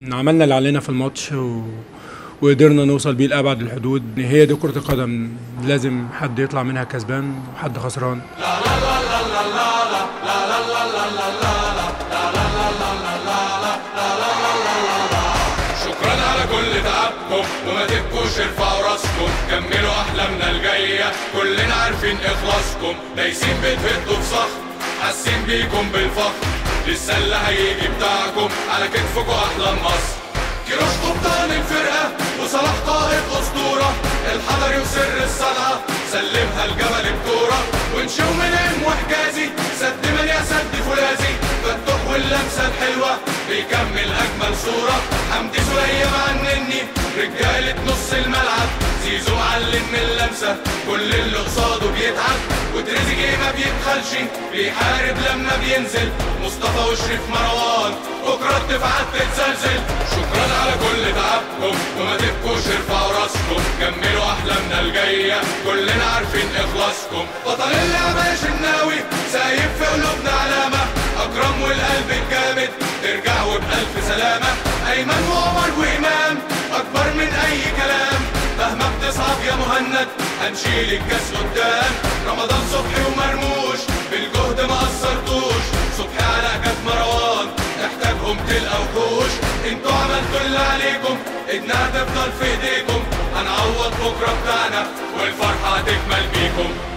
عملنا اللي علينا في الماتش و... وقدرنا نوصل بيه لأبعد الحدود هي دي كرة القدم لازم حد يطلع منها كسبان وحد خسران شكرا على كل تعبكم وما تبكوش ارفعوا راسكم كملوا احلامنا الجايه كلنا عارفين اخلاصكم دايسين بتهدوا في صخر حاسين بيكم بالفخر لسه اللي هيجي بتاعكم على كتفكم احلام مصر كيروش قبطان الفرقه وصلاح قائد اسطوره الحضري وسر الصنعه سلمها الجبل بكوره ونشو من وحجازي سد من يا سد فولاذي فتوح واللمسه الحلوه بيكمل اجمل صوره حمدي سليم عنني رجاله نص الملعب زيزو معلم من اللمسه كل اللي قصاده بيتعب وتريزيجيه ما بيبخلش بيحارب لما بينزل مصطفى وشريف مروان بكره الدفاعات تتزلزل شكرا على كل تعبكم وما تبكوش ارفعوا راسكم كملوا احلامنا الجايه كلنا عارفين اخلاصكم بطل اللعبه يا شناوي سايب في قلوبنا علامه اكرم والقلب الجامد ترجعوا بألف سلامة أيمن وعمر وإمام أكبر من أي كلام مهما بتصعب يا مهند هنشيل الكاس قدام رمضان صبحي ومرموش بالجهد ما قصرتوش صبحي على كف مروان احتاجهم تلقى وحوش انتوا عملتوا اللي عليكم ايدنا هتفضل في ايديكم هنعوض بكره بتاعنا والفرحه هتكمل بيكم